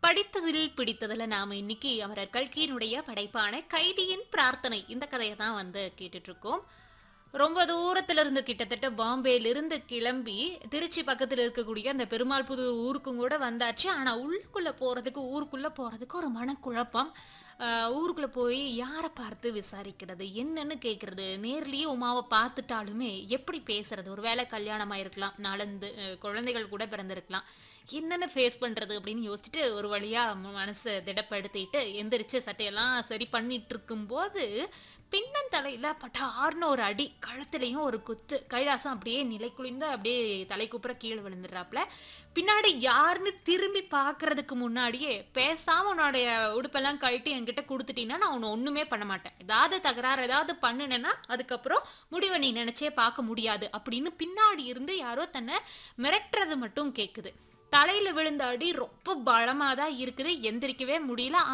படித்ததில் பிடித்ததுல நாம இன்னைக்கு அமரர் கல்கியினுடைய படைப்பான கைதியின் பிரார்த்தனை இந்த கதையை தான் வந்து கேட்டுட்டு இருக்கோம் ரொம்ப தூரத்துல இருந்து கிட்டத்தட்ட பாம்பேல இருந்து கிளம்பி திருச்சி பக்கத்துல இருக்கக்கூடிய அந்த பெருமாள் புதூர் ஊருக்கும் கூட வந்தாச்சு ஆனா உள்ளுக்குள்ள போறதுக்கு ஊருக்குள்ள போறதுக்கு ஒரு மனக்குழப்பம் ஆஹ் ஊருக்குள்ள போய் யாரை பார்த்து விசாரிக்கிறது என்னன்னு கேட்கறது நேர்லயே உமாவை பார்த்துட்டாலுமே எப்படி பேசுறது ஒருவேளை கல்யாணம் ஆயிருக்கலாம் நாலந்து அஹ் குழந்தைகள் கூட பிறந்திருக்கலாம் என்னென்ன ஃபேஸ் பண்றது அப்படின்னு யோசிச்சுட்டு ஒரு வழியா ம- மனசை திடப்படுத்திட்டு எந்திரிச்சு சட்டையெல்லாம் சரி பண்ணிட்டு இருக்கும்போது பின்னந்தலையில பட்டார்னு ஒரு அடி கழுத்துலயும் ஒரு குத்து கைலாசம் அப்படியே நிலை குளிந்து அப்படியே தலை குப்புற கீழே விழுந்துடுறாப்ல பின்னாடி யாருன்னு திரும்பி பார்க்கறதுக்கு முன்னாடியே பேசாம உன்னுடைய உடுப்பெல்லாம் கழட்டி என்கிட்ட கொடுத்துட்டீங்கன்னா நான் உன்னை ஒண்ணுமே பண்ண மாட்டேன் ஏதாவது தகராறு ஏதாவது பண்ணுனேன்னா அதுக்கப்புறம் முடிவை நீ நினைச்சே பார்க்க முடியாது அப்படின்னு பின்னாடி இருந்து யாரோ தன்னை மிரட்டுறது மட்டும் கேக்குது தலையில விழுந்த அடி ரொம்ப பலமா தான் இருக்குது எந்திரிக்கவே முடியல